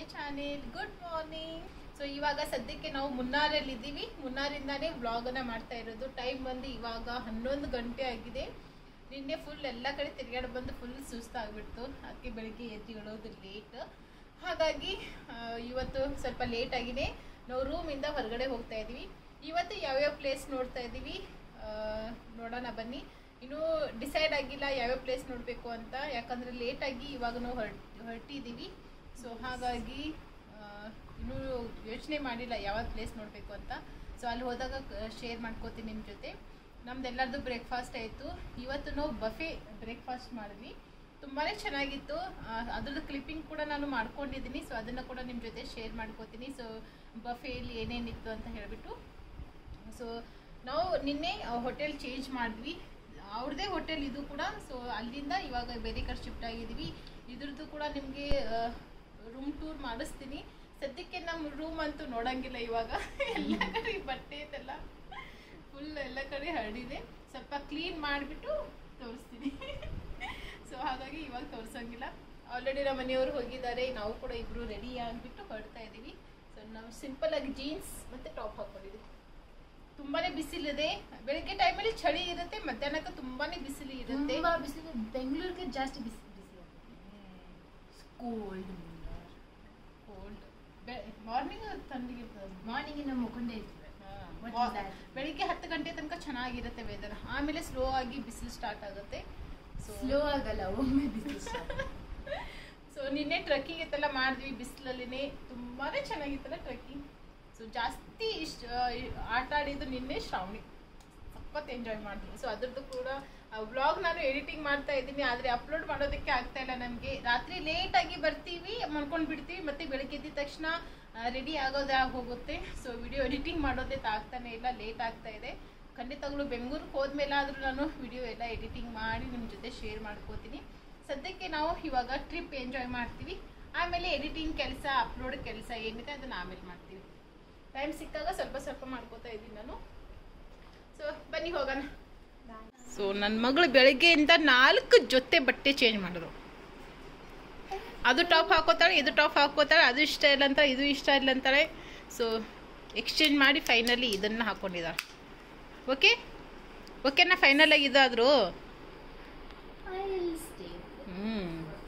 Channel good morning so ಇವಾಗ ಸದ್ಯಕ್ಕೆ ನಾವು ಮುನ್ನಾರಲ್ಲಿ ಇದ್ದೀವಿ ಮುನ್ನಾರಿಂದಾನೇ ವ್ಲಾಗನ್ನ ಮಾಡ್ತಾ ಇರೋದು ಟೈಮ್ ಬಂದು ಇವಾಗ ಹನ್ನೊಂದು ಗಂಟೆ ಆಗಿದೆ ನಿನ್ನೆ ಫುಲ್ ಎಲ್ಲ ಕಡೆ ತಿರುಗಾಡಿ ಬಂದು ಫುಲ್ ಸುಸ್ತಾಗ್ಬಿಡ್ತು ಅದಕ್ಕೆ ಬೆಳಿಗ್ಗೆ ಎದ್ದು ಹೇಳೋದು ಲೇಟ್ ಹಾಗಾಗಿ ಆ, ಇವತ್ತು ಸ್ವಲ್ಪ ಲೇಟ್ ಆಗಿದೆ ನಾವು ರೂಮಿಂದ ಹೊರಗಡೆ ಹೋಗ್ತಾ ಇದ್ದೀವಿ ಇವತ್ತು ಯಾವ್ಯಾವ ಪ್ಲೇಸ್ ನೋಡ್ತಾ ಇದ್ದೀವಿ ಆ, ನೋಡೋಣ ಬನ್ನಿ ಇನ್ನೂ ಡಿಸೈಡ್ ಆಗಿಲ್ಲ ಯಾವ್ಯಾವ ಪ್ಲೇಸ್ ನೋಡಬೇಕು ಅಂತ ಯಾಕಂದರೆ ಲೇಟಾಗಿ ಇವಾಗ ನಾವು ಹೊರಟ್ ಹೊರಟಿದ್ದೀವಿ ಸೊ ಹಾಗಾಗಿ ಆ, ಇನ್ನೂ ಯೋಚನೆ ಮಾಡಿಲ್ಲ ಯಾವ ಪ್ಲೇಸ್ ನೋಡಬೇಕು ಅಂತ ಸೊ ಅಲ್ಲಿ ಹೋದಾಗ ಶೇರ್ ಮಾಡ್ಕೋತೀನಿ ನಿಮ್ಮ ಜೊತೆ ನಮ್ದೆಲ್ಲರದು ಬ್ರೇಕ್ಫಾಸ್ಟ್ ಆಯಿತು ಇವತ್ತು ನಾವು ಬಫೆ ಬ್ರೇಕ್ಫಾಸ್ಟ್ ಮಾಡಿದ್ವಿ ತುಂಬಾ ಚೆನ್ನಾಗಿತ್ತು ಆ, ಅದ್ರದ್ದು ಕ್ಲಿಪ್ಪಿಂಗ್ ಕೂಡ ನಾನು ಮಾಡ್ಕೊಂಡಿದ್ದೀನಿ ಸೊ ಅದನ್ನು ಕೂಡ ನಿಮ್ಮ ಜೊತೆ ಶೇರ್ ಮಾಡ್ಕೋತೀನಿ ಸೊ ಬಫೆಯಲ್ಲಿ ಏನೇನಿತ್ತು ಅಂತ ಹೇಳಿಬಿಟ್ಟು ಸೊ ನಾವು ನಿನ್ನೆ ಹೋಟೆಲ್ ಚೇಂಜ್ ಮಾಡಿದ್ವಿ ಅವ್ರದ್ದೇ ಹೋಟೆಲ್ ಇದು ಕೂಡ ಸೊ ಅಲ್ಲಿಂದ ಇವಾಗ ಬೇರೆ ಕಡೆ ಶಿಫ್ಟ್ ಆಗಿದ್ದೀವಿ ಇದ್ರದ್ದು ಕೂಡ ನಿಮಗೆ ರೂಮ್ ಟೂರ್ ಮಾಡಿಸ್ತೀನಿ ಸದ್ಯಕ್ಕೆ ನಮ್ಮ ರೂಮ್ ಅಂತೂ ನೋಡಂಗಿಲ್ಲ ಇವಾಗ ಎಲ್ಲ ಕಡೆ ಬಟ್ಟೆ ಇದೆಲ್ಲ ಫುಲ್ ಎಲ್ಲ ಕಡೆ ಹರಡಿದೆ ಸ್ವಲ್ಪ ಕ್ಲೀನ್ ಮಾಡಿಬಿಟ್ಟು ತೋರಿಸ್ತೀನಿ ಸೊ ಹಾಗಾಗಿ ಇವಾಗ ತೋರಿಸಂಗಿಲ್ಲ ಆಲ್ರೆಡಿ ನಮ್ಮ ಮನೆಯವರು ಹೋಗಿದ್ದಾರೆ ನಾವು ಕೂಡ ಇಬ್ರು ರೆಡಿ ಆಗಿಬಿಟ್ಟು ಹೊರಡ್ತಾ ಇದ್ದೀವಿ ಸೊ ನಾವು ಸಿಂಪಲ್ ಆಗಿ ಜೀನ್ಸ್ ಮತ್ತೆ ಟಾಪ್ ಹಾಕೊಂಡಿದ್ದೀವಿ ತುಂಬಾನೇ ಬಿಸಿಲಿದೆ ಬೆಳಿಗ್ಗೆ ಟೈಮಲ್ಲಿ ಚಳಿ ಇರುತ್ತೆ ಮಧ್ಯಾಹ್ನಕ್ಕೆ ತುಂಬಾನೇ ಬಿಸಿಲು ಇರುತ್ತೆ ತುಂಬಾ ಬಿಸಿಲು ಬೆಂಗಳೂರಿಗೆ ಜಾಸ್ತಿ ಬಿಸಿ ಬಿಸಿ ಕೋಲ್ಡ್ ಕೋಲ್ಡ್ ಮಾರ್ನಿಂಗ್ ತಣ್ಣಗಿರ್ತದೆ ಮಾರ್ನಿಂಗ್ ನಾವು ಮುಖಂಡೇ ಇರ್ತೀವಿ What is that? ಬೆಳಿಗ್ಗೆ ಹತ್ತು ಗಂಟೆ ತನಕ ಚೆನ್ನಾಗಿರುತ್ತೆ ವೆದರ್ ಆಮೇಲೆ ಸ್ಲೋ ಆಗಿ ಬಿಸಿಲು ಸ್ಟಾರ್ಟ್ ಆಗುತ್ತೆ ಸೊ ಸ್ಲೋ ಆಗಲ್ಲ ಒಮ್ಮೆ ಬಿಸಿಲು ಸೊ ನಿನ್ನೆ ಟ್ರೆಕ್ಕಿಂಗ್ ಇತ್ತೆಲ್ಲ ಮಾಡಿದ್ವಿ ಬಿಸಿಲಲ್ಲಿನೇ ತುಂಬಾನೇ ಚೆನ್ನಾಗಿತ್ತಲ್ಲ ಟ್ರೆಕ್ಕಿಂಗ್ ಸೊ ಜಾಸ್ತಿ ಇಷ್ಟ ಆಟ ಆಡಿದ್ದು ನಿನ್ನೆ ಶ್ರಾವಣಿ ಸಖತ್ ಎಂಜಾಯ್ ಮಾಡಿದ್ವಿ ಸೊ ಅದ್ರದ್ದು ಕೂಡ ವ್ಲಾಗ್ ನಾನು ಎಡಿಟಿಂಗ್ ಮಾಡ್ತಾ ಇದ್ದೀನಿ ಆದರೆ ಅಪ್ಲೋಡ್ ಮಾಡೋದಕ್ಕೆ ಆಗ್ತಾ ಇಲ್ಲ ನಮಗೆ ರಾತ್ರಿ ಲೇಟಾಗಿ ಬರ್ತೀವಿ ಮಲ್ಕೊಂಡು ಬಿಡ್ತೀವಿ ಮತ್ತೆ ಬೆಳಗ್ಗೆ ಎದ್ದ ತಕ್ಷಣ ರೆಡಿ ಆಗೋದೇ ಹೋಗುತ್ತೆ ಸೊ ವಿಡಿಯೋ ಎಡಿಟಿಂಗ್ ಮಾಡೋದೇ ಆಗ್ತಾನೆ ಇಲ್ಲ ಲೇಟ್ ಆಗ್ತಾ ಇದೆ ಖಂಡಿತಗಳು ಬೆಂಗಳೂರಿಗೆ ಹೋದ್ಮೇಲೆ ಆದರೂ ನಾನು ವಿಡಿಯೋ ಎಲ್ಲ ಎಡಿಟಿಂಗ್ ಮಾಡಿ ನಿಮ್ಮ ಜೊತೆ ಶೇರ್ ಮಾಡ್ಕೋತೀನಿ ಸದ್ಯಕ್ಕೆ ನಾವು ಇವಾಗ ಟ್ರಿಪ್ ಎಂಜಾಯ್ ಮಾಡ್ತೀವಿ ಆಮೇಲೆ ಎಡಿಟಿಂಗ್ ಕೆಲಸ ಅಪ್ಲೋಡ್ ಕೆಲಸ ಏನಿದೆ ಅದನ್ನ ಆಮೇಲೆ ಮಾಡ್ತೀವಿ ಟೈಮ್ ಸಿಕ್ಕಾಗ ಸ್ವಲ್ಪ ಸ್ವಲ್ಪ ಮಾಡ್ಕೋತಾ ಇದ್ದೀನಿ ನಾನು ಸೊ ಬನ್ನಿ ಹೋಗೋಣ ಸೊ ನನ್ನ ಮಗಳು ಬೆಳಗ್ಗೆಯಿಂದ ನಾಲ್ಕು ಜೊತೆ ಬಟ್ಟೆ ಚೇಂಜ್ ಮಾಡಿದ್ರು ಅದು ಟಾಪ್ ಹಾಕೋತಾಳೆ ಇದು ಟಾಪ್ ಹಾಕೋತಾಳೆ ಅದು ಇಷ್ಟ ಇಲ್ಲ ಅಂತಾಳೆ ಇದು ಇಷ್ಟ ಇಲ್ಲ ಅಂತಾಳೆ ಸೊ ಎಕ್ಸ್ಚೇಂಜ್ ಮಾಡಿ ಫೈನಲಿ ಇದನ್ನು ಹಾಕೊಂಡಿದ್ದಾಳೆ ಓಕೆ ಓಕೆನಾ ಫೈನಲ್ ಆಗಿ ಇದಾದ್ರು ಹ್ಮ್.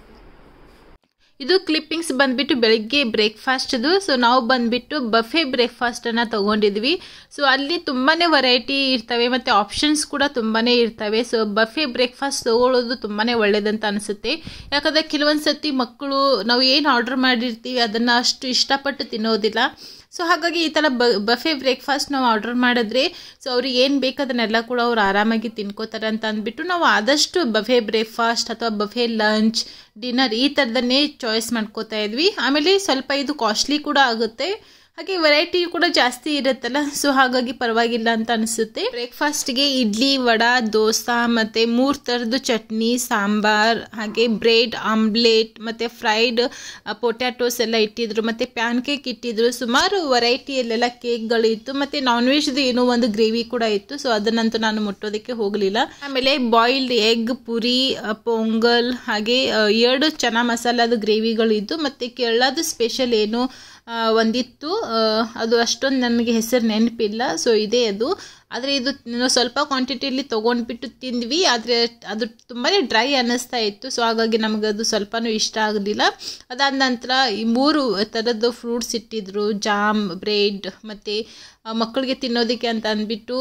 ಇದು ಕ್ಲಿಪ್ಪಿಂಗ್ಸ್ ಬಂದ್ಬಿಟ್ಟು ಬೆಳಿಗ್ಗೆ ಬ್ರೇಕ್ಫಾಸ್ಟ್ದು ಸೊ ನಾವು ಬಂದ್ಬಿಟ್ಟು ಬಫೆ ಬ್ರೇಕ್ಫಾಸ್ಟನ್ನು ತೊಗೊಂಡಿದ್ವಿ ಸೊ ಅಲ್ಲಿ ತುಂಬಾ ವೆರೈಟಿ ಇರ್ತವೆ ಮತ್ತು ಆಪ್ಷನ್ಸ್ ಕೂಡ ತುಂಬಾ ಇರ್ತವೆ ಸೊ ಬಫೆ ಬ್ರೇಕ್ಫಾಸ್ಟ್ ತೊಗೊಳ್ಳೋದು ತುಂಬಾ ಒಳ್ಳೇದಂತ ಅನಿಸುತ್ತೆ ಯಾಕಂದರೆ ಕೆಲವೊಂದು ಸತಿ ಮಕ್ಕಳು ನಾವು ಏನು ಆರ್ಡರ್ ಮಾಡಿರ್ತೀವಿ ಅದನ್ನು ಅಷ್ಟು ಇಷ್ಟಪಟ್ಟು ತಿನ್ನೋದಿಲ್ಲ ಸೊ ಹಾಗಾಗಿ ಈ ಥರ ಬ ಬಫೆ ಬ್ರೇಕ್ಫಾಸ್ಟ್ ನಾವು ಆರ್ಡರ್ ಮಾಡಿದ್ರೆ ಸೊ ಅವ್ರಿಗೆ ಏನು ಬೇಕು ಅದನ್ನೆಲ್ಲ ಕೂಡ ಅವ್ರು ಆರಾಮಾಗಿ ತಿನ್ಕೋತಾರೆ ಅಂತ ಅಂದ್ಬಿಟ್ಟು ನಾವು ಆದಷ್ಟು ಬಫೆ ಬ್ರೇಕ್ಫಾಸ್ಟ್ ಅಥವಾ ಬಫೆ ಲಂಚ್ ಡಿನ್ನರ್ ಈ ಥರದನ್ನೇ ಚಾಯ್ಸ್ ಮಾಡ್ಕೋತಾ ಇದ್ವಿ ಆಮೇಲೆ ಸ್ವಲ್ಪ ಇದು ಕಾಸ್ಟ್ಲಿ ಕೂಡ ಆಗುತ್ತೆ ಹಾಗೆ ವೆರೈಟಿ ಕೂಡ ಜಾಸ್ತಿ ಇರುತ್ತಲ್ಲ ಸೊ ಹಾಗಾಗಿ ಪರವಾಗಿಲ್ಲ ಅಂತ ಅನಿಸುತ್ತೆ ಬ್ರೇಕ್ಫಾಸ್ಟ್ಗೆ ಇಡ್ಲಿ ವಡಾ ದೋಸಾ ಮತ್ತು ಮೂರು ಥರದ್ದು ಚಟ್ನಿ ಸಾಂಬಾರ್ ಹಾಗೆ ಬ್ರೆಡ್ ಆಮ್ಲೆಟ್ ಮತ್ತು ಫ್ರೈಡ್ ಪೊಟ್ಯಾಟೋಸ್ ಎಲ್ಲ ಇಟ್ಟಿದ್ರು ಮತ್ತು ಪ್ಯಾನ್ ಕೇಕ್ ಇಟ್ಟಿದ್ರು ಸುಮಾರು ವೆರೈಟಿಯಲ್ಲೆಲ್ಲ ಕೇಕ್ಗಳಿತ್ತು ಮತ್ತು ನಾನ್ ವೆಜ್ದು ಏನೋ ಒಂದು ಗ್ರೇವಿ ಕೂಡ ಇತ್ತು ಸೊ ಅದನ್ನಂತೂ ನಾನು ಮುಟ್ಟೋದಕ್ಕೆ ಹೋಗಲಿಲ್ಲ ಆಮೇಲೆ ಬಾಯ್ಲ್ಡ್ ಎಗ್ ಪುರಿ ಆ, ಪೊಂಗಲ್ ಹಾಗೆ ಆ, ಎರಡು ಚನಾ ಮಸಾಲದ ಗ್ರೇವಿಗಳಿದ್ದು ಮತ್ತು ಕೇರಳದ ಸ್ಪೆಷಲ್ ಏನು ಆ, ಒಂದಿತ್ತು ಆ, ಅದು ಅಷ್ಟೊಂದು ನನಗೆ ಹೆಸರು ನೆನಪಿಲ್ಲ ಸೊ ಇದೆ ಅದು ಆದರೆ ಇದು ನಾವು ಸ್ವಲ್ಪ ಕ್ವಾಂಟಿಟಿಯಲ್ಲಿ ತೊಗೊಂಡ್ಬಿಟ್ಟು ತಿಂದ್ವಿ ಆದರೆ ಅದು ತುಂಬಾ ಡ್ರೈ ಅನ್ನಿಸ್ತಾ ಇತ್ತು ಸೊ ಹಾಗಾಗಿ ನಮಗೆ ಅದು ಸ್ವಲ್ಪನೂ ಇಷ್ಟ ಆಗಲಿಲ್ಲ ಅದಾದ ನಂತರ ಈ ಮೂರು ಥರದ್ದು ಫ್ರೂಟ್ಸ್ ಇಟ್ಟಿದ್ರು ಜಾಮ್ ಬ್ರೆಡ್ ಮತ್ತು ಮಕ್ಕಳಿಗೆ ತಿನ್ನೋದಕ್ಕೆ ಅಂತ ಅಂದ್ಬಿಟ್ಟು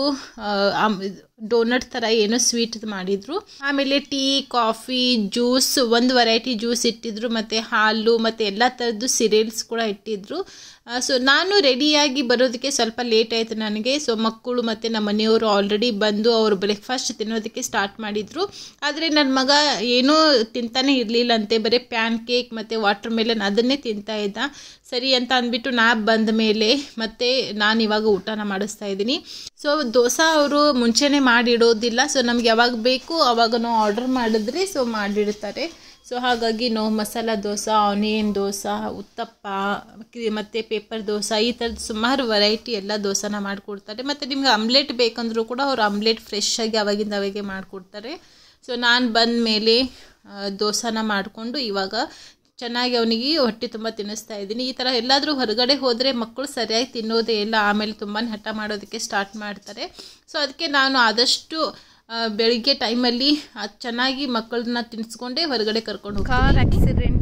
ಡೋನಟ್ ಥರ ಏನೋ ಸ್ವೀಟ್ ಮಾಡಿದ್ರು ಆಮೇಲೆ ಟೀ ಕಾಫಿ ಜ್ಯೂಸ್ ಒಂದು ವೆರೈಟಿ ಜ್ಯೂಸ್ ಇಟ್ಟಿದ್ರು ಮತ್ತು ಹಾಲು ಮತ್ತು ಎಲ್ಲ ಥರದ್ದು ಸಿರಿಯಲ್ಸ್ ಕೂಡ ಇಟ್ಟಿದ್ರು ಸೊ ನಾನು ರೆಡಿಯಾಗಿ ಬರೋದಕ್ಕೆ ಸ್ವಲ್ಪ ಲೇಟ್ ಆಯಿತು ನನಗೆ ಸೊ ಮಕ್ಕಳು ಮತ್ತು ನಮ್ಮ ಮನೆಯವರು ಆಲ್ರೆಡಿ ಬಂದು ಅವರು ಬ್ರೇಕ್ಫಾಸ್ಟ್ ತಿನ್ನೋದಕ್ಕೆ ಸ್ಟಾರ್ಟ್ ಮಾಡಿದರು ಆದರೆ ನನ್ನ ಮಗ ಏನೂ ತಿಂತಾನೆ ಇರಲಿಲ್ಲಂತೆ ಬರೀ ಪ್ಯಾನ್ ಕೇಕ್ ಮತ್ತು ವಾಟರ್ ಮೆಲನ್ ಅದನ್ನೇ ತಿಂತಾ ಇದ್ದ ಸರಿ ಅಂತ ಅಂದ್ಬಿಟ್ಟು ನಾ ಬಂದ ಮೇಲೆ ಮತ್ತೆ ನಾನು ಇವಾಗ ಊಟನ ಮಾಡಿಸ್ತಾ ಇದ್ದೀನಿ ಸೊ ದೋಸೆ ಅವರು ಮುಂಚೆನೇ ಮಾಡಿಡೋದಿಲ್ಲ ಸೊ ನಮ್ಗೆ ಯಾವಾಗ ಬೇಕು ಅವಾಗ ನಾವು ಆರ್ಡರ್ ಮಾಡಿದ್ರೆ ಸೊ ಮಾಡಿಡ್ತಾರೆ ಸೊ ಹಾಗಾಗಿ ನಾವು ಮಸಾಲ ದೋಸೆ ಆನಿಯನ್ ದೋಸೆ ಉತ್ತಪ್ಪ ಕಿ- ಮತ್ತು ಪೇಪರ್ ದೋಸೆ ಈ ಥರದ್ದು ಸುಮಾರು ವೆರೈಟಿ ಎಲ್ಲ ದೋಸೆನ ಮಾಡಿಕೊಡ್ತಾರೆ ಮತ್ತು ನಿಮ್ಗೆ ಆಮ್ಲೆಟ್ ಬೇಕಂದ್ರೂ ಕೂಡ ಅವ್ರು ಆಮ್ಲೆಟ್ ಫ್ರೆಶ್ ಆಗಿ ಅವಾಗಿಂದ ಅವಾಗೆ ಮಾಡಿಕೊಡ್ತಾರೆ ಸೊ ನಾನು ಬಂದ ಮೇಲೆ ದೋಸೆನ ಮಾಡಿಕೊಂಡು ಇವಾಗ ಚೆನ್ನಾಗಿ ಅವನಿಗೆ ಹೊಟ್ಟೆ ತುಂಬ ತಿನ್ನಿಸ್ತಾ ಇದ್ದೀನಿ ಈ ಥರ ಎಲ್ಲಾದರೂ ಹೊರಗಡೆ ಹೋದರೆ ಮಕ್ಕಳು ಸರಿಯಾಗಿ ತಿನ್ನೋದೇ ಇಲ್ಲ ಆಮೇಲೆ ತುಂಬಾ ಹಠ ಮಾಡೋದಕ್ಕೆ ಸ್ಟಾರ್ಟ್ ಮಾಡ್ತಾರೆ ಸೊ ಅದಕ್ಕೆ ನಾನು ಆದಷ್ಟು ಆ, ಬೆಳಿಗ್ಗೆ ಟೈಮಲ್ಲಿ ಅದು ಚೆನ್ನಾಗಿ ಮಕ್ಕಳನ್ನ ತಿನ್ನಿಸ್ಕೊಂಡೇ ಹೊರಗಡೆ ಕರ್ಕೊಂಡು ಹೋಗ್ತೀನಿ ಕಾರ್ ಆಕ್ಸಿಡೆಂಟ್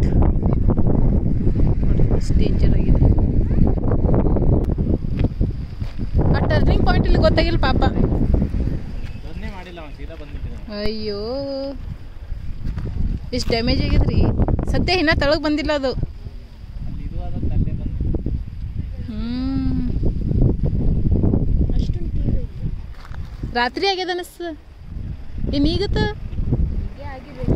ಡೇಂಜರ್ ಆಗಿದೆ ಆ ಟರ್ನಿಂಗ್ ಪಾಯಿಂಟ್ ಇಲ್ಲಿ ಗೊತ್ತಾಗಿಲ್ಲ ಪಾಪ ಅದನ್ನೇ ಮಾಡಿಲ್ಲ ಅವ್ನು ಸೀದಾ ಬಂದ್ಬಿಟ್ಟಿದ್ದಾನೆ ಅಯ್ಯೋ ಎಷ್ಟು ಡ್ಯಾಮೇಜ್ ಆಗಿದ್ರಿ ಸದ್ಯ ಇನ್ನೂ ತಳಗೆ ಬಂದಿಲ್ಲ ಅದು ಅಲ್ಲಿ ಇದು ಆದ ತಲ್ಲೇ ಬಂದು ಹ್ಮ್ ಅಷ್ಟೊಂದು ಟಿವಿ ಐತೆ ರಾತ್ರಿ ಆಗ್ಯದ ಅನಿಸ್ತ ಏನು ಈಗತ್ತ ಹೀಗೆ ಆಗಿರ್ಬೇಕು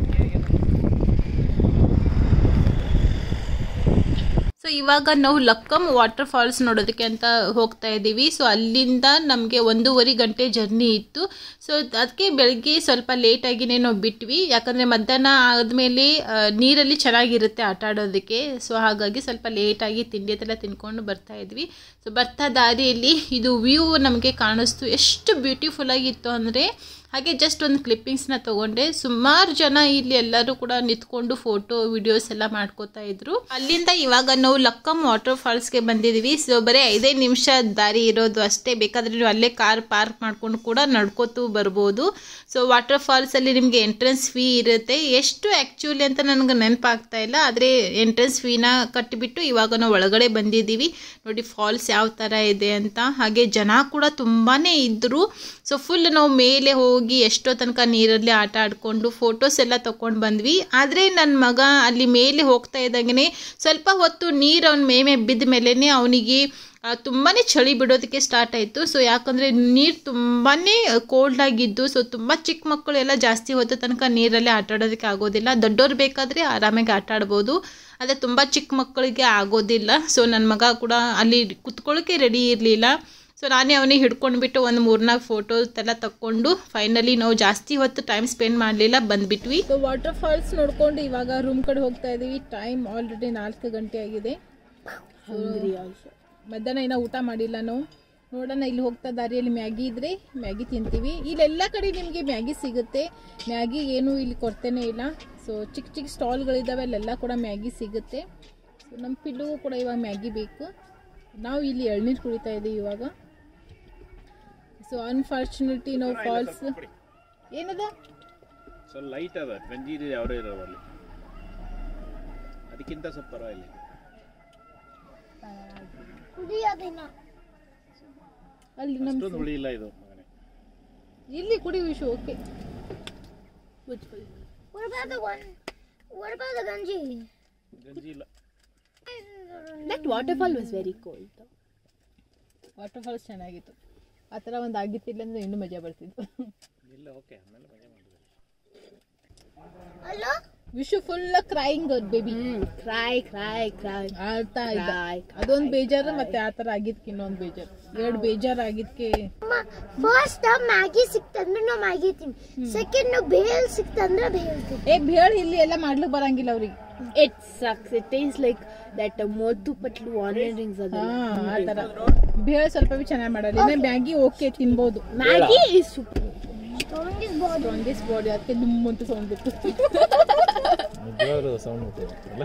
ಸೊ ಇವಾಗ ನಾವು ಲಕ್ಕಮ್ ವಾಟರ್ ಫಾಲ್ಸ್ ನೋಡೋದಕ್ಕೆ ಅಂತ ಹೋಗ್ತಾ ಇದ್ದೀವಿ ಸೊ ಅಲ್ಲಿಂದ ನಮಗೆ ಒಂದೂವರೆ ಗಂಟೆ ಜರ್ನಿ ಇತ್ತು ಸೊ ಅದಕ್ಕೆ ಬೆಳಗ್ಗೆ ಸ್ವಲ್ಪ ಲೇಟಾಗಿನೇ ನಾವು ಬಿಟ್ವಿ ಯಾಕಂದರೆ ಮಧ್ಯಾಹ್ನ ಆದಮೇಲೆ ನೀರಲ್ಲಿ ಚೆನ್ನಾಗಿರುತ್ತೆ ಆಟ ಆಡೋದಕ್ಕೆ ಸೊ ಹಾಗಾಗಿ ಸ್ವಲ್ಪ ಲೇಟಾಗಿ ತಿಂಡಿ ಅದೆಲ್ಲ ತಿನ್ಕೊಂಡು ಬರ್ತಾ ಇದ್ವಿ ಸೊ ಬರ್ತಾ ದಾರಿಯಲ್ಲಿ ಇದು ವ್ಯೂ ನಮಗೆ ಕಾಣಿಸ್ತು ಎಷ್ಟು ಬ್ಯೂಟಿಫುಲ್ ಆಗಿತ್ತು ಅಂದರೆ ಹಾಗೆ ಜಸ್ಟ್ ಒಂದು ಕ್ಲಿಪ್ಪಿಂಗ್ಸ್ನ ತೊಗೊಂಡೆ ಸುಮಾರು ಜನ ಇಲ್ಲಿ ಎಲ್ಲರೂ ಕೂಡ ನಿಂತ್ಕೊಂಡು ಫೋಟೋ ವಿಡಿಯೋಸ್ ಎಲ್ಲ ಮಾಡ್ಕೋತಾ ಇದ್ರು ಅಲ್ಲಿಂದ ಇವಾಗ ನಾವು ಲಕ್ಕಮ್ ವಾಟರ್ ಫಾಲ್ಸ್ಗೆ ಬಂದಿದ್ದೀವಿ ಸೊ ಬರೀ ಐದೇ ನಿಮಿಷ ದಾರಿ ಇರೋದು ಅಷ್ಟೇ ಬೇಕಾದ್ರೆ ನೀವು ಅಲ್ಲೇ ಕಾರ್ ಪಾರ್ಕ್ ಮಾಡ್ಕೊಂಡು ಕೂಡ ನಡ್ಕೋತು ಬರ್ಬೋದು ಸೊ ವಾಟರ್ ಫಾಲ್ಸಲ್ಲಿ ನಿಮಗೆ ಎಂಟ್ರೆನ್ಸ್ ಫೀ ಇರುತ್ತೆ ಎಷ್ಟು ಆ್ಯಕ್ಚುಲಿ ಅಂತ ನನಗೆ ನೆನಪಾಗ್ತಾ ಇಲ್ಲ ಆದರೆ ಎಂಟ್ರೆನ್ಸ್ ಫೀನ ಕಟ್ಟಿಬಿಟ್ಟು ಇವಾಗ ನಾವು ಒಳಗಡೆ ಬಂದಿದ್ದೀವಿ ನೋಡಿ ಫಾಲ್ಸ್ ಯಾವ ಥರ ಇದೆ ಅಂತ ಹಾಗೆ ಜನ ಕೂಡ ತುಂಬಾ ಇದ್ದರು ಸೊ ಫುಲ್ ನಾವು ಮೇಲೆ ಹೋಗಿ ಎಷ್ಟೋ ತನಕ ನೀರಲ್ಲಿ ಆಟ ಆಡಿಕೊಂಡು ಫೋಟೋಸ್ ಎಲ್ಲ ತೊಗೊಂಡು ಬಂದ್ವಿ ಆದರೆ ನನ್ನ ಮಗ ಅಲ್ಲಿ ಮೇಲೆ ಹೋಗ್ತಾ ಇದ್ದಂಗೆ ಸ್ವಲ್ಪ ಹೊತ್ತು ನೀರು ಅವನ ಮೇಮೆ ಬಿದ್ದ ಮೇಲೇ ಅವನಿಗೆ ತುಂಬಾ ಚಳಿ ಬಿಡೋದಕ್ಕೆ ಸ್ಟಾರ್ಟ್ ಆಯಿತು ಸೊ ಯಾಕಂದರೆ ನೀರು ತುಂಬಾ ಕೋಲ್ಡ್ ಆಗಿದ್ದು ಸೊ ತುಂಬ ಚಿಕ್ಕ ಮಕ್ಕಳು ಎಲ್ಲ ಜಾಸ್ತಿ ಹೊತ್ತು ತನಕ ನೀರಲ್ಲಿ ಆಟ ಆಡೋದಕ್ಕೆ ಆಗೋದಿಲ್ಲ ದೊಡ್ಡವ್ರು ಬೇಕಾದರೆ ಆರಾಮಾಗಿ ಆಟ ಆಡ್ಬೋದು ಆದರೆ ತುಂಬ ಚಿಕ್ಕ ಮಕ್ಕಳಿಗೆ ಆಗೋದಿಲ್ಲ ಸೊ ನನ್ನ ಮಗ ಕೂಡ ಅಲ್ಲಿ ಕುತ್ಕೊಳ್ಳೋಕ್ಕೆ ರೆಡಿ ಇರಲಿಲ್ಲ ಸೊ ನಾನೇ ಅವನಿಗೆ ಹಿಡ್ಕೊಂಡ್ಬಿಟ್ಟು ಒಂದು ಮೂರ್ನಾಲ್ಕು ಫೋಟೋಸ್ ಎಲ್ಲ ತಕ್ಕೊಂಡು ಫೈನಲಿ ನಾವು ಜಾಸ್ತಿ ಹೊತ್ತು ಟೈಮ್ ಸ್ಪೆಂಡ್ ಮಾಡಲಿಲ್ಲ ಬಂದ್ಬಿಟ್ವಿ ಸೊ ವಾಟರ್ ಫಾಲ್ಸ್ ನೋಡ್ಕೊಂಡು ಇವಾಗ ರೂಮ್ ಕಡೆ ಹೋಗ್ತಾ ಇದ್ದೀವಿ ಟೈಮ್ ಆಲ್ರೆಡಿ ನಾಲ್ಕು ಗಂಟೆ ಆಗಿದೆ ಮಧ್ಯಾಹ್ನ ಏನೋ ಊಟ ಮಾಡಿಲ್ಲ ನಾವು ನೋಡೋಣ ಇಲ್ಲಿ ಹೋಗ್ತಾ ದಾರಿಯಲ್ಲಿ ಮ್ಯಾಗಿ ಇದ್ರೆ ಮ್ಯಾಗಿ ತಿಂತೀವಿ ಇಲ್ಲೆಲ್ಲ ಕಡೆ ನಿಮಗೆ ಮ್ಯಾಗಿ ಸಿಗುತ್ತೆ ಮ್ಯಾಗಿ ಏನು ಇಲ್ಲಿ ಕೊಡ್ತೇನೆ ಇಲ್ಲ ಸೊ ಚಿಕ್ಕ ಚಿಕ್ಕ ಸ್ಟಾಲ್ಗಳಿದ್ದಾವೆ ಅಲ್ಲೆಲ್ಲ ಕೂಡ ಮ್ಯಾಗಿ ಸಿಗುತ್ತೆ ಸೊ ನಮ್ಮ ಪಿಲ್ಲುಗೂ ಕೂಡ ಇವಾಗ ಮ್ಯಾಗಿ ಬೇಕು ನಾವು ಇಲ್ಲಿ ಎಳ್ನೀರು ಕುಡಿತಾ ಇದ್ದೀವಿ ಇವಾಗ ಸೊ ಅನ್ಫಾರ್ಚುನೇಟ್ಲಿ ನಾವು ಫಾಲ್ಸ್ ಏನದ ಸ್ವಲ್ಪ ಲೈಟ್ ಅದ ಗಂಜಿ ಇದೆ ಅವರೇ ಇರೋದು ಅಲ್ಲಿ ಅದಕ್ಕಿಂತ ಸ್ವಲ್ಪ ಪರವಾಗಿಲ್ಲ ಅಲ್ಲಿ ನಮ್ಮ ಅಷ್ಟೊಂದು ಹುಳಿ ಇಲ್ಲ ಇದು ಮಗನೇ ಇಲ್ಲಿ ಕುಡಿ Vishu okay What about the one? What about the Ganji? ಗಂಜಿ ಇಲ್ಲ that waterfall was very cold waterfalls ಚೆನ್ನಾಗಿತ್ತು ಆ ಥರ ಒಂದು ಆಗಿತ್ತಿಲ್ಲ ಅಂದ್ರೆ ಇನ್ನೂ ಮಜಾ ಬರ್ತಿತ್ತು ಇಲ್ಲ ಓಕೆ ಆಮೇಲೆ ಮಜಾ ಮಾಡಿದ್ವಿ Hello? Vishu full crying baby cry cry cry ಆಳ್ತಾ ಇದ್ದ Cry, ಅದೊಂದು ಬೇಜಾರು ಮತ್ತೆ ಆ ಥರ ಆಗಿದ್ಕೆ ಇನ್ನೊಂದು ಬೇಜಾರು ಎರಡು ಬೇಜಾರು ಆಗಿದ್ಕೆ ಫಸ್ಟ್ ಮ್ಯಾಗಿ ಸಿಕ್ತಂದ್ರೆ ನಾವು ಮ್ಯಾಗಿ ತಿಂತೀವಿ ಸೆಕೆಂಡ್ ಬೇಲ್ ಸಿಕ್ತಂದ್ರೆ ಬೇಲ್ ತಿಂತೀವಿ ಏ ಬೇಳ ಇಲ್ಲಿ ಎಲ್ಲ ಮಾಡ್ಲಿಕ್ಕೆ ಬರಂಗಿಲ್ಲ ಅವ್ರಿಗೆ it sucks it taste like that Motu Patlu onion rings ಅದ ಹಾ ಆ ಥರ ಬೇಳ ಸ್ವಲ್ಪ ಬಿ ಚೆನ್ನಾಗಿ ಮಾಡಲ್ಲ ಇನ್ನು ಮ್ಯಾಗಿ ಓಕೆ ತಿನ್ಬೋದು Maggi is super strongest body ಅದಕ್ಕೆ ದುಮ್ ಅಂತ ಸೌಂಡ್ ಬಿತ್ತು ನಿಜವಾಗ್ಲೂ ಸೌಂಡ್ ಅಲ್ಲ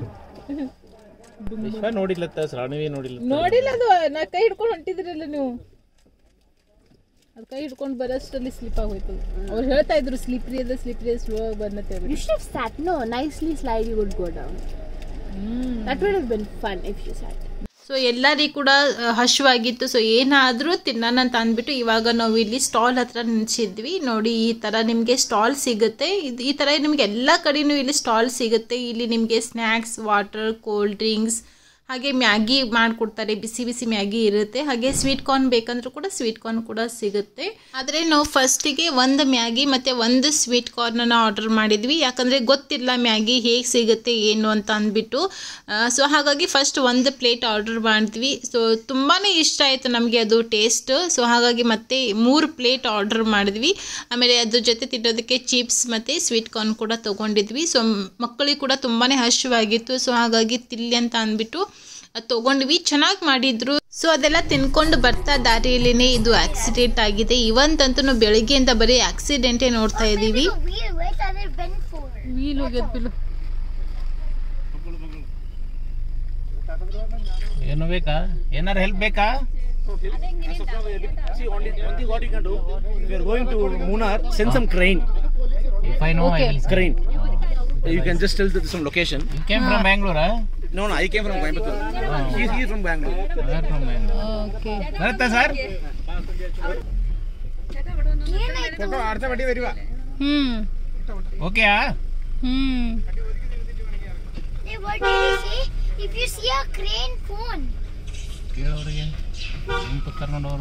ವಿಶ್ವ ನೋಡಿಲ್ಲತ್ತ ಶ್ರಾವಣವಿ ನೋಡಿಲ್ಲ ನೋಡಿಲ್ಲ ಅದು ನಾ ಕೈ ಹಿಡ್ಕೊಂಡು ಹೊಂಟಿದ್ರಲ್ಲ ನೀವು ಅದು ಕೈ ಹಿಡ್ಕೊಂಡು ಬರೋಷ್ಟರಲ್ಲಿ ಸ್ಲಿಪ್ ಆಗೋಯ್ತು ಅವ್ರು ಹೇಳ್ತಾ ಇದ್ರು ಸ್ಲಿಪ್ರಿ ಅದ ಸ್ಲಿಪ್ರಿ ಅದ ಸ್ಲೋ ಆಗಿ ಬಂದತ್ತೆ You should have sat. No, nicely slide, you would go down. That would have been fun if you sat. So ಎಲ್ಲರಿಗೂ ಕೂಡ ಆ, ಹಶ್ವಾಗಿತ್ತು ಸೊ ಏನಾದರೂ ತಿನ್ನೋಣ ಅಂತ ಅಂದ್ಬಿಟ್ಟು ಇವಾಗ ನಾವು ಇಲ್ಲಿ ಸ್ಟಾಲ್ ಹತ್ರ ನಿಲ್ಸಿದ್ವಿ ನೋಡಿ ಈ ಥರ ನಿಮಗೆ ಸ್ಟಾಲ್ ಸಿಗುತ್ತೆ ಇದು ಈ ಥರ ನಿಮಗೆ ಎಲ್ಲ ಕಡೆನೂ ಇಲ್ಲಿ ಸ್ಟಾಲ್ ಸಿಗುತ್ತೆ ಇಲ್ಲಿ ನಿಮಗೆ ಸ್ನ್ಯಾಕ್ಸ್ ವಾಟರ್ ಕೋಲ್ಡ್ ಡ್ರಿಂಕ್ಸ್ ಹಾಗೆ ಮ್ಯಾಗಿ ಮಾಡಿಕೊಡ್ತಾರೆ ಬಿಸಿ ಬಿಸಿ ಮ್ಯಾಗಿ ಇರುತ್ತೆ ಹಾಗೆ ಸ್ವೀಟ್ ಕಾರ್ನ್ ಬೇಕಂದ್ರೂ ಕೂಡ ಸ್ವೀಟ್ ಕಾರ್ನ್ ಕೂಡ ಸಿಗುತ್ತೆ ಆದರೆ ನಾವು ಫಸ್ಟಿಗೆ ಒಂದು ಮ್ಯಾಗಿ ಮತ್ತು ಒಂದು ಸ್ವೀಟ್ ಕಾರ್ನನ್ನು ಆರ್ಡರ್ ಮಾಡಿದ್ವಿ ಯಾಕಂದರೆ ಗೊತ್ತಿಲ್ಲ ಮ್ಯಾಗಿ ಹೇಗೆ ಸಿಗುತ್ತೆ ಏನು ಅಂತ ಅಂದ್ಬಿಟ್ಟು ಸೊ ಹಾಗಾಗಿ ಫಸ್ಟ್ ಒಂದು ಪ್ಲೇಟ್ ಆರ್ಡರ್ ಮಾಡಿದ್ವಿ ಸೊ ತುಂಬಾ ಇಷ್ಟ ಆಯಿತು ನಮಗೆ ಅದು ಟೇಸ್ಟ್ ಸೊ ಹಾಗಾಗಿ ಮತ್ತೆ ಮೂರು ಪ್ಲೇಟ್ ಆರ್ಡರ್ ಮಾಡಿದ್ವಿ ಆಮೇಲೆ ಅದ್ರ ಜೊತೆ ತಿನ್ನೋದಕ್ಕೆ ಚಿಪ್ಸ್ ಮತ್ತು ಸ್ವೀಟ್ ಕಾರ್ನ್ ಕೂಡ ತೊಗೊಂಡಿದ್ವಿ ಸೊ ಮಕ್ಕಳಿಗೆ ಕೂಡ ತುಂಬಾ ಹಶ್ವಾಗಿತ್ತು ಸೊ ಹಾಗಾಗಿ ತಿಲ್ಲಿ ಅಂತ ಅಂದ್ಬಿಟ್ಟು ಅದ್ ತಗೊಂಡ್ವಿ ಚೆನ್ನಾಗಿ ಮಾಡಿದ್ರು ಸೊ ಅದೆಲ್ಲ ತಿನ್ಕೊಂಡು ಬರ್ತಾ ದಾರಿಯಲ್ಲಿನೇ ಇದು ಆಕ್ಸಿಡೆಂಟ್ ಆಗಿದೆ ಇವಂತಂತೂ ಬೆಳಿಗ್ಗೆಯಿಂದ ಬರೀ ಆಕ್ಸಿಡೆಂಟೇ ನೋಡ್ತಾ ಇದ್ದೀವಿ wait are they bent for? Wheel ಹೋಗ್ಯದ ಬಿಲು ಏನು ಬೇಕಾ ಏನಾರು ಹೆಲ್ಪ್ ಬೇಕಾ See, only, only what you can do, we are going to Munnar, send some crane. If I know I will Crane. You can just tell the, some location. You came from ಬ್ಯಾಂಗ್ಳೂರಾ No, no, I came from Coimbatore. He is he is from Bangalore. From Bangalore okay ಬರುತ್ತಾ sir hmm ಓಕೆಯಾ hmm Hey, what did you say? If you see a crane, phone. ಕೇಳೋರಿಗೆ ಹೆಂಗ್ ಕೂತಾರ ನೋಡೋರು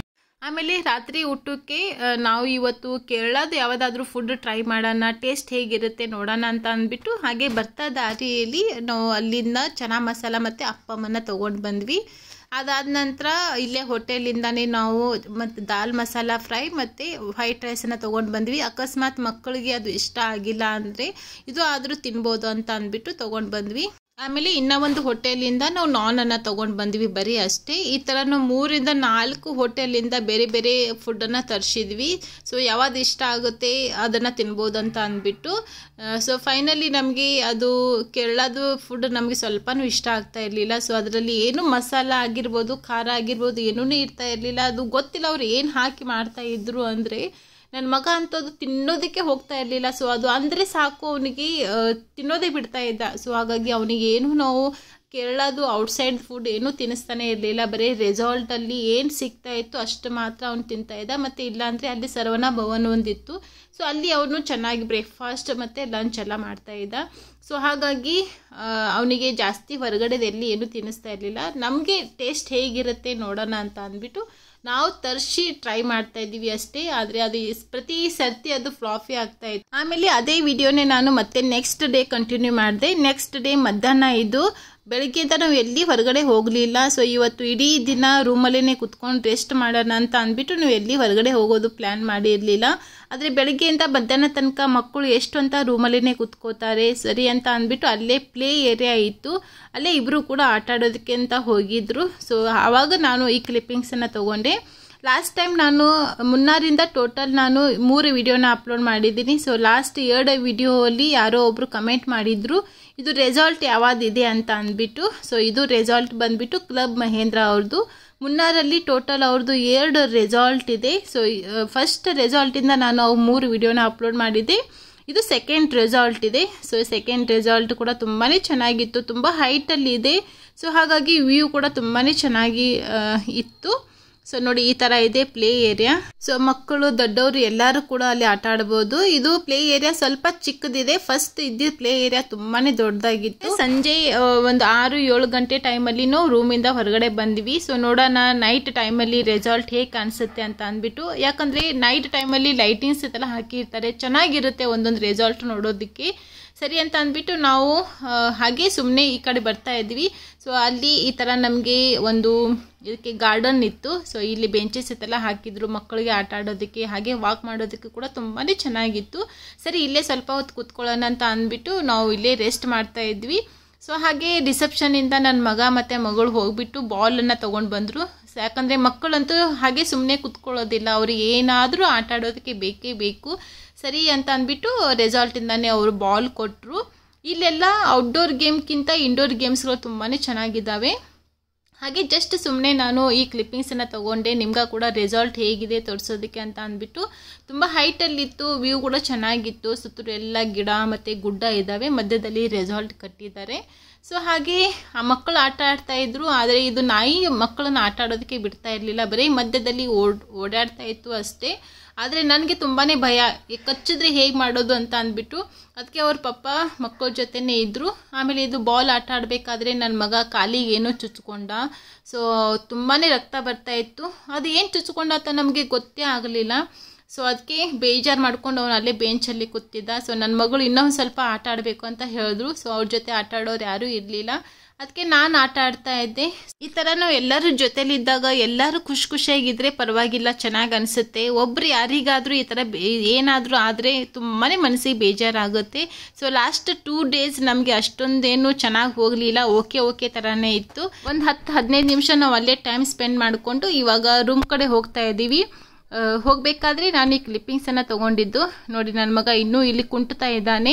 ಆಮೇಲೆ ರಾತ್ರಿ ಊಟಕ್ಕೆ ಆ, ನಾವು ಇವತ್ತು ಕೇರಳದ ಯಾವುದಾದ್ರೂ ಫುಡ್ ಟ್ರೈ ಮಾಡೋಣ ಟೇಸ್ಟ್ ಹೇಗಿರುತ್ತೆ ನೋಡೋಣ ಅಂತ ಅಂದ್ಬಿಟ್ಟು ಹಾಗೆ ಬರ್ತಾ ದಾರಿಯಲ್ಲಿ ನಾವು ಅಲ್ಲಿಂದ ಚನಾ ಮಸಾಲ ಮತ್ತು ಅಪ್ಪಮ್ಮನ ತೊಗೊಂಡು ಬಂದ್ವಿ ಅದಾದ ನಂತರ ಇಲ್ಲೇ ಹೋಟೆಲಿಂದಾನೇ ನಾವು ಮತ್ತು ದಾಲ್ ಮಸಾಲ ಫ್ರೈ ಮತ್ತು ವೈಟ್ ರೈಸನ್ನು ತೊಗೊಂಡು ಬಂದ್ವಿ ಅಕಸ್ಮಾತ್ ಮಕ್ಕಳಿಗೆ ಅದು ಇಷ್ಟ ಆಗಿಲ್ಲ ಅಂದರೆ ಇದು ಆದರೂ ತಿನ್ಬೋದು ಅಂತ ಅಂದ್ಬಿಟ್ಟು ತೊಗೊಂಡು ಬಂದ್ವಿ ಆಮೇಲೆ ಇನ್ನೂ ಒಂದು ಹೋಟೆಲಿಂದ ನಾವು ನಾನನ್ನು ತೊಗೊಂಡು ಬಂದ್ವಿ ಬರೀ ಅಷ್ಟೇ ಈ ಥರ ನಾವು ಮೂರಿಂದ ನಾಲ್ಕು ಹೋಟೆಲಿಂದ ಬೇರೆ ಬೇರೆ ಫುಡ್ಡನ್ನು ತರಿಸಿದ್ವಿ ಸೊ ಯಾವ್ದು ಇಷ್ಟ ಆಗುತ್ತೆ ಅದನ್ನು ತಿನ್ಬೋದು ಅಂತ ಅಂದ್ಬಿಟ್ಟು ಸೊ ಫೈನಲಿ ನಮಗೆ ಅದು ಕೇರಳದು ಫುಡ್ ನಮಗೆ ಸ್ವಲ್ಪನೂ ಇಷ್ಟ ಆಗ್ತಾ ಇರಲಿಲ್ಲ ಸೊ ಅದರಲ್ಲಿ ಏನು ಮಸಾಲ ಆಗಿರ್ಬೋದು ಖಾರ ಆಗಿರ್ಬೋದು ಏನೂ ಇರ್ತಾ ಇರಲಿಲ್ಲ ಅದು ಗೊತ್ತಿಲ್ಲ ಅವ್ರು ಏನು ಹಾಕಿ ಮಾಡ್ತಾ ಇದ್ರು ಅಂದರೆ ನನ್ನ ಮಗ ಅಂತದ್ದು ತಿನ್ನೋದಕ್ಕೆ ಹೋಗ್ತಾ ಇರಲಿಲ್ಲ ಸೊ ಅದು ಅಂದರೆ ಸಾಕು ಅವನಿಗೆ ತಿನ್ನೋದೇ ಬಿಡ್ತಾ ಇದ್ದ ಸೊ ಹಾಗಾಗಿ ಅವನಿಗೆ ಏನು ನಾವು ಕೇರಳದು ಔಟ್ಸೈಡ್ ಫುಡ್ ಏನೂ ತಿನ್ನಿಸ್ತಾನೆ ಇರಲಿಲ್ಲ ಬರೀ ರೆಸಾರ್ಟಲ್ಲಿ ಏನು ಸಿಗ್ತಾ ಇತ್ತು ಅಷ್ಟು ಮಾತ್ರ ಅವ್ನು ತಿಂತಾ ಇದ್ದ ಮತ್ತು ಇಲ್ಲಾಂದರೆ ಅಲ್ಲಿ ಸರ್ವಣ ಭವನ್ ಒಂದಿತ್ತು ಸೊ ಅಲ್ಲಿ ಅವನು ಚೆನ್ನಾಗಿ ಬ್ರೇಕ್ಫಾಸ್ಟ್ ಮತ್ತು ಲಂಚ್ ಎಲ್ಲ ಮಾಡ್ತಾ ಇದ್ದ ಸೊ ಹಾಗಾಗಿ ಅವನಿಗೆ ಜಾಸ್ತಿ ಹೊರಗಡೆದು ಎಲ್ಲಿ ಏನೂ ತಿನ್ನಿಸ್ತಾ ಇರಲಿಲ್ಲ ನಮಗೆ ಟೇಸ್ಟ್ ಹೇಗಿರುತ್ತೆ ನೋಡೋಣ ಅಂತ ಅಂದ್ಬಿಟ್ಟು ನಾವು ತರಿಸಿ ಟ್ರೈ ಮಾಡ್ತಾ ಇದ್ದೀವಿ ಅಷ್ಟೇ ಆದರೆ ಅದು ಇಸ್- ಪ್ರತಿ ಸರ್ತಿ ಅದು ಫ್ಲಾಫಿ ಆಗ್ತಾ ಇತ್ತು ಆಮೇಲೆ ಅದೇ ವಿಡಿಯೋನೇ ನಾನು ಮತ್ತೆ ನೆಕ್ಸ್ಟ್ ಡೇ ಕಂಟಿನ್ಯೂ ಮಾಡಿದೆ ನೆಕ್ಸ್ಟ್ ಡೇ ಮಧ್ಯಾಹ್ನ ಇದು ಬೆಳಗ್ಗೆಯಿಂದ ನಾವು ಎಲ್ಲಿ ಹೊರಗಡೆ ಹೋಗಲಿಲ್ಲ ಸೊ ಇವತ್ತು ಇಡೀ ದಿನ ರೂಮಲ್ಲೇ ಕುತ್ಕೊಂಡು ರೆಸ್ಟ್ ಮಾಡೋಣ ಅಂತ ಅಂದ್ಬಿಟ್ಟು ನಾವು ಎಲ್ಲಿ ಹೊರಗಡೆ ಹೋಗೋದು ಪ್ಲ್ಯಾನ್ ಮಾಡಿರಲಿಲ್ಲ ಆದರೆ ಬೆಳಗ್ಗೆಯಿಂದ ಮಧ್ಯಾಹ್ನ ತನಕ ಮಕ್ಕಳು ಎಷ್ಟು ಅಂತ ರೂಮಲ್ಲೇ ಕುತ್ಕೋತಾರೆ ಸರಿ ಅಂತ ಅಂದ್ಬಿಟ್ಟು ಅಲ್ಲೇ ಪ್ಲೇ ಏರಿಯಾ ಇತ್ತು ಅಲ್ಲೇ ಇಬ್ಬರು ಕೂಡ ಆಟ ಆಡೋದಕ್ಕೆ ಅಂತ ಹೋಗಿದ್ರು ಸೊ ಆವಾಗ ನಾನು ಈ ಕ್ಲಿಪ್ಪಿಂಗ್ಸನ್ನು ತೊಗೊಂಡೆ ಲಾಸ್ಟ್ ಟೈಮ್ ನಾನು ಮುನ್ನಾರಿಂದ ಟೋಟಲ್ ನಾನು ಮೂರು ವಿಡಿಯೋನ ಅಪ್ಲೋಡ್ ಮಾಡಿದ್ದೀನಿ ಸೊ ಲಾಸ್ಟ್ ಎರಡು ವಿಡಿಯೋಲ್ಲಿ ಯಾರೋ ಒಬ್ಬರು ಕಮೆಂಟ್ ಮಾಡಿದ್ರು ಇದು ರೆಸಾಲ್ಟ್ ಯಾವ್ದಿದೆ ಅಂತ ಅಂದ್ಬಿಟ್ಟು ಸೊ ಇದು ರೆಸಾಲ್ಟ್ ಬಂದ್ಬಿಟ್ಟು ಕ್ಲಬ್ ಮಹೇಂದ್ರ ಅವ್ರದ್ದು ಮುನ್ನಾರಲ್ಲಿ ಟೋಟಲ್ ಅವ್ರದ್ದು ಎರಡು ರೆಸಾಲ್ಟ್ ಇದೆ ಸೊ ಫಸ್ಟ್ ರೆಸಾಲ್ಟಿಂದ ನಾನು ಅವು ಮೂರು ವಿಡಿಯೋನ ಅಪ್ಲೋಡ್ ಮಾಡಿದ್ದೆ ಇದು ಸೆಕೆಂಡ್ ರೆಸಾಲ್ಟ್ ಇದೆ ಸೊ ಸೆಕೆಂಡ್ ರೆಸಾಲ್ಟ್ ಕೂಡ ತುಂಬಾ ಚೆನ್ನಾಗಿತ್ತು ತುಂಬ ಹೈಟಲ್ಲಿ ಇದೆ ಸೊ ಹಾಗಾಗಿ ವ್ಯೂ ಕೂಡ ತುಂಬಾ ಚೆನ್ನಾಗಿ ಆ, ಇತ್ತು ಸೊ ನೋಡಿ ಈ ತರ ಇದೆ ಪ್ಲೇ ಏರಿಯಾ ಸೊ ಮಕ್ಕಳು ದೊಡ್ಡವರು ಎಲ್ಲರೂ ಕೂಡ ಅಲ್ಲಿ ಆಟ ಆಡಬಹುದು ಇದು ಪ್ಲೇ ಏರಿಯಾ ಸ್ವಲ್ಪ ಚಿಕ್ಕದಿದೆ ಫಸ್ಟ್ ಇದ್ದಿದ್ದ ಪ್ಲೇ ಏರಿಯಾ ತುಂಬಾನೇ ದೊಡ್ಡದಾಗಿತ್ತು ಸಂಜೆ ಆ, ಒಂದು ಆರು ಏಳು ಗಂಟೆ ಟೈಮಲ್ಲಿ ನಾವು ರೂಮಿಂದ ಹೊರಗಡೆ ಬಂದ್ವಿ ಸೊ ನೋಡೋಣ ನೈಟ್ ಟೈಮಲ್ಲಿ ರೆಸಾಲ್ಟ್ ಹೇಗೆ ಕಾಣಿಸುತ್ತೆ ಅಂತ ಅಂದ್ಬಿಟ್ಟು ಯಾಕಂದ್ರೆ ನೈಟ್ ಟೈಮಲ್ಲಿ ಲೈಟಿಂಗ್ಸ್ ಎಲ್ಲ ಹಾಕಿರ್ತಾರೆ ಚೆನ್ನಾಗಿರುತ್ತೆ ಒಂದೊಂದು ರೆಸಾಲ್ಟ್ ನೋಡೋದಕ್ಕೆ ಸರಿ ಅಂತ ಅಂದ್ಬಿಟ್ಟು ನಾವು ಆ, ಹಾಗೆ ಸುಮ್ಮನೆ ಈ ಕಡೆ ಬರ್ತಾ ಇದ್ವಿ ಸೊ ಅಲ್ಲಿ ಈ ಥರ ನಮಗೆ ಒಂದು ಇದಕ್ಕೆ ಗಾರ್ಡನ್ ಇತ್ತು ಸೊ ಇಲ್ಲಿ ಬೆಂಚಸ್ ಇತ್ತೆಲ್ಲ ಹಾಕಿದ್ರು ಮಕ್ಕಳಿಗೆ ಆಟ ಆಡೋದಕ್ಕೆ ಹಾಗೆ ವಾಕ್ ಮಾಡೋದಕ್ಕೆ ಕೂಡ ತುಂಬಾ ಚೆನ್ನಾಗಿತ್ತು ಸರಿ ಇಲ್ಲೇ ಸ್ವಲ್ಪ ಹೊತ್ತು ಕೂತ್ಕೊಳ್ಳೋಣ ಅಂತ ಅಂದ್ಬಿಟ್ಟು ನಾವು ಇಲ್ಲೇ ರೆಸ್ಟ್ ಮಾಡ್ತಾ ಇದ್ವಿ ಸೊ ಹಾಗೆ ರಿಸೆಪ್ಷನಿಂದ ನನ್ನ ಮಗ ಮತ್ತು ಮಗಳು ಹೋಗ್ಬಿಟ್ಟು ಬಾಲನ್ನು ತೊಗೊಂಡು ಬಂದರು ಯಾಕಂದರೆ ಮಕ್ಕಳಂತೂ ಹಾಗೆ ಸುಮ್ಮನೆ ಕುತ್ಕೊಳ್ಳೋದಿಲ್ಲ ಅವ್ರಿಗೆ ಏನಾದರೂ ಆಟ ಆಡೋದಕ್ಕೆ ಬೇಕೇ ಬೇಕು ಸರಿ ಅಂತ ಅಂದ್ಬಿಟ್ಟು ರೆಸಾಲ್ಟಿಂದಾನೇ ಅವರು ಬಾಲ್ ಕೊಟ್ಟರು ಇಲ್ಲೆಲ್ಲ ಔಟ್ಡೋರ್ ಗೇಮ್ಗಿಂತ ಇಂಡೋರ್ ಗೇಮ್ಸ್ಗಳು ತುಂಬಾ ಚೆನ್ನಾಗಿದ್ದಾವೆ ಹಾಗೆ ಜಸ್ಟ್ ಸುಮ್ಮನೆ ನಾನು ಈ ಕ್ಲಿಪ್ಪಿಂಗ್ಸನ್ನು ತೊಗೊಂಡೆ ನಿಮ್ಗೆ ಕೂಡ ರೆಸಾಲ್ಟ್ ಹೇಗಿದೆ ತೋರಿಸೋದಕ್ಕೆ ಅಂತ ಅಂದ್ಬಿಟ್ಟು ತುಂಬ ಹೈಟಲ್ಲಿತ್ತು ವ್ಯೂ ಕೂಡ ಚೆನ್ನಾಗಿತ್ತು ಸುತ್ತಲೂ ಎಲ್ಲ ಗಿಡ ಮತ್ತು ಗುಡ್ಡ ಇದ್ದಾವೆ ಮಧ್ಯದಲ್ಲಿ ರೆಸಾಲ್ಟ್ ಕಟ್ಟಿದ್ದಾರೆ ಸೊ ಹಾಗೆ ಆ ಮಕ್ಕಳು ಆಟ ಆಡ್ತಾ ಇದ್ರು ಆದರೆ ಇದು ನಾಯಿ ಮಕ್ಕಳನ್ನ ಆಟ ಆಡೋದಕ್ಕೆ ಬಿಡ್ತಾ ಇರಲಿಲ್ಲ ಬರೀ ಮಧ್ಯದಲ್ಲಿ ಓಡ್ ಓಡಾಡ್ತಾ ಇತ್ತು ಅಷ್ಟೇ ಆದರೆ ನನಗೆ ತುಂಬಾ ಭಯ ಈ ಕಚ್ಚಿದ್ರೆ ಹೇಗೆ ಮಾಡೋದು ಅಂತ ಅಂದ್ಬಿಟ್ಟು ಅದಕ್ಕೆ ಅವ್ರ ಪಪ್ಪ ಮಕ್ಕಳ ಜೊತೆನೇ ಇದ್ದರು ಆಮೇಲೆ ಇದು ಬಾಲ್ ಆಟ ಆಡಬೇಕಾದ್ರೆ ನನ್ನ ಮಗ ಕಾಲಿಗೆ ಏನೋ ಚುಚ್ಕೊಂಡ ಸೊ ತುಂಬಾ ರಕ್ತ ಬರ್ತಾ ಇತ್ತು ಅದು ಏನು ಚುಚ್ಕೊಂಡ ಅಂತ ನಮಗೆ ಗೊತ್ತೇ ಆಗಲಿಲ್ಲ ಸೊ ಅದಕ್ಕೆ ಬೇಜಾರು ಮಾಡ್ಕೊಂಡು ಅವನು ಅಲ್ಲೇ ಬೆಂಚಲ್ಲಿ ಕೂತಿದ್ದ ಸೊ ನನ್ನ ಮಗಳು ಇನ್ನೊಂದು ಸ್ವಲ್ಪ ಆಟ ಆಡಬೇಕು ಅಂತ ಹೇಳಿದ್ರು ಸೊ ಅವ್ರ ಜೊತೆ ಆಟ ಆಡೋರು ಯಾರೂ ಇರಲಿಲ್ಲ ಅದಕ್ಕೆ ನಾನು ಆಟ ಆಡ್ತಾ ಇದ್ದೆ ಈ ಥರ ನಾವು ಎಲ್ಲರ ಜೊತೆಲಿದ್ದಾಗ ಎಲ್ಲರೂ ಖುಷಿ ಖುಷಿಯಾಗಿದ್ರೆ ಪರವಾಗಿಲ್ಲ ಚೆನ್ನಾಗಿ ಅನಿಸುತ್ತೆ ಒಬ್ರು ಯಾರಿಗಾದರೂ ಈ ಥರ ಏನಾದರೂ ಆದರೆ ತುಂಬಾ ಮನಸ್ಸಿಗೆ ಬೇಜಾರಾಗುತ್ತೆ ಸೊ ಲಾಸ್ಟ್ ಟೂ ಡೇಸ್ ನಮಗೆ ಅಷ್ಟೊಂದೇನು ಚೆನ್ನಾಗಿ ಹೋಗಲಿಲ್ಲ ಓಕೆ ಓಕೆ ಥರನೇ ಇತ್ತು ಒಂದು ಹತ್ತು ಹದಿನೈದು ನಿಮಿಷ ನಾವು ಅಲ್ಲೇ ಟೈಮ್ ಸ್ಪೆಂಡ್ ಮಾಡಿಕೊಂಡು ಇವಾಗ ರೂಮ್ ಕಡೆ ಹೋಗ್ತಾ ಇದ್ದೀವಿ ಹೋಗಬೇಕಾದ್ರೆ ನಾನು ಈ ಕ್ಲಿಪ್ಪಿಂಗ್ಸನ್ನು ತೊಗೊಂಡಿದ್ದು ನೋಡಿ ನನ್ನ ಮಗ ಇನ್ನೂ ಇಲ್ಲಿ ಕುಂಟುತ್ತಾ ಇದ್ದಾನೆ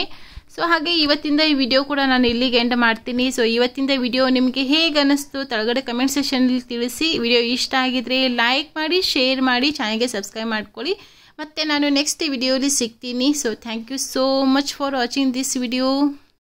ಸೊ ಹಾಗೆ ಇವತ್ತಿಂದ ಈ ವಿಡಿಯೋ ಕೂಡ ನಾನು ಇಲ್ಲಿಗೆ ಎಂಡ್ ಮಾಡ್ತೀನಿ ಸೊ ಇವತ್ತಿಂದ ವಿಡಿಯೋ ನಿಮಗೆ ಹೇಗೆ ಅನ್ನಿಸ್ತು ಕೆಳಗಡೆ ಕಮೆಂಟ್ ಸೆಷನಲ್ಲಿ ತಿಳಿಸಿ ವಿಡಿಯೋ ಇಷ್ಟ ಆಗಿದ್ರೆ ಲೈಕ್ ಮಾಡಿ ಶೇರ್ ಮಾಡಿ ಚಾನಲ್ಗೆ ಸಬ್ಸ್ಕ್ರೈಬ್ ಮಾಡ್ಕೊಳ್ಳಿ ಮತ್ತು ನಾನು ನೆಕ್ಸ್ಟ್ ವಿಡಿಯೋಲಿ ಸಿಗ್ತೀನಿ so thank you so much for watching this video